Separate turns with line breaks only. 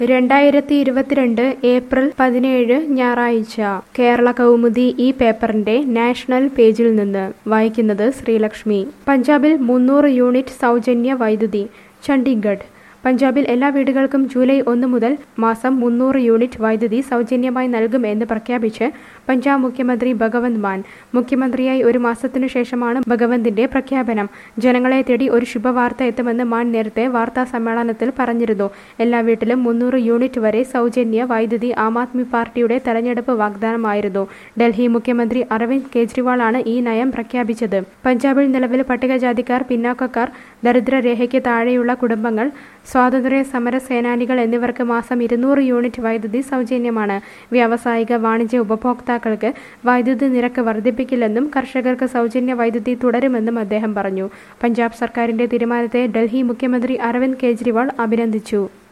രണ്ടായിരത്തി ഇരുപത്തിരണ്ട് ഏപ്രിൽ പതിനേഴ് ഞായറാഴ്ച കേരള കൗമുദി ഈ പേപ്പറിന്റെ നാഷണൽ പേജിൽ നിന്ന് വായിക്കുന്നത് ശ്രീലക്ഷ്മി പഞ്ചാബിൽ മുന്നൂറ് യൂണിറ്റ് സൗജന്യ വൈദ്യുതി ചണ്ഡീഗഡ് പഞ്ചാബിൽ എല്ലാ വീടുകൾക്കും ജൂലൈ ഒന്ന് മുതൽ മാസം മുന്നൂറ് യൂണിറ്റ് വൈദ്യുതി സൗജന്യമായി നൽകും എന്ന് പ്രഖ്യാപിച്ച് പഞ്ചാബ് മുഖ്യമന്ത്രി ഭഗവന്ത് മാൻ മുഖ്യമന്ത്രിയായി ഒരു മാസത്തിനു ശേഷമാണ് ഭഗവന്തിന്റെ പ്രഖ്യാപനം ജനങ്ങളെ തേടി ഒരു ശുഭവാർത്ത എത്തുമെന്ന് മാൻ നേരത്തെ വാർത്താ സമ്മേളനത്തിൽ പറഞ്ഞിരുന്നു എല്ലാ വീട്ടിലും മുന്നൂറ് യൂണിറ്റ് വരെ സൗജന്യ വൈദ്യുതി ആം ആദ്മി പാർട്ടിയുടെ തെരഞ്ഞെടുപ്പ് വാഗ്ദാനമായിരുന്നു ഡൽഹി മുഖ്യമന്ത്രി അരവിന്ദ് കെജ്രിവാളാണ് ഈ നയം പ്രഖ്യാപിച്ചത് പഞ്ചാബിൽ നിലവിൽ പട്ടികജാതിക്കാർ പിന്നാക്കക്കാർ ദരിദ്രരേഖയ്ക്ക് താഴെയുള്ള കുടുംബങ്ങൾ സ്വാതന്ത്ര്യ സമര സേനാനികൾ എന്നിവർക്ക് മാസം ഇരുന്നൂറ് യൂണിറ്റ് വൈദ്യുതി സൗജന്യമാണ് വ്യാവസായിക വാണിജ്യ ഉപഭോക്താക്കൾക്ക് വൈദ്യുതി നിരക്ക് വർദ്ധിപ്പിക്കില്ലെന്നും കർഷകർക്ക് സൗജന്യ വൈദ്യുതി തുടരുമെന്നും അദ്ദേഹം പറഞ്ഞു പഞ്ചാബ് സർക്കാരിന്റെ തീരുമാനത്തെ ഡൽഹി മുഖ്യമന്ത്രി അരവിന്ദ് കെജ്രിവാൾ അഭിനന്ദിച്ചു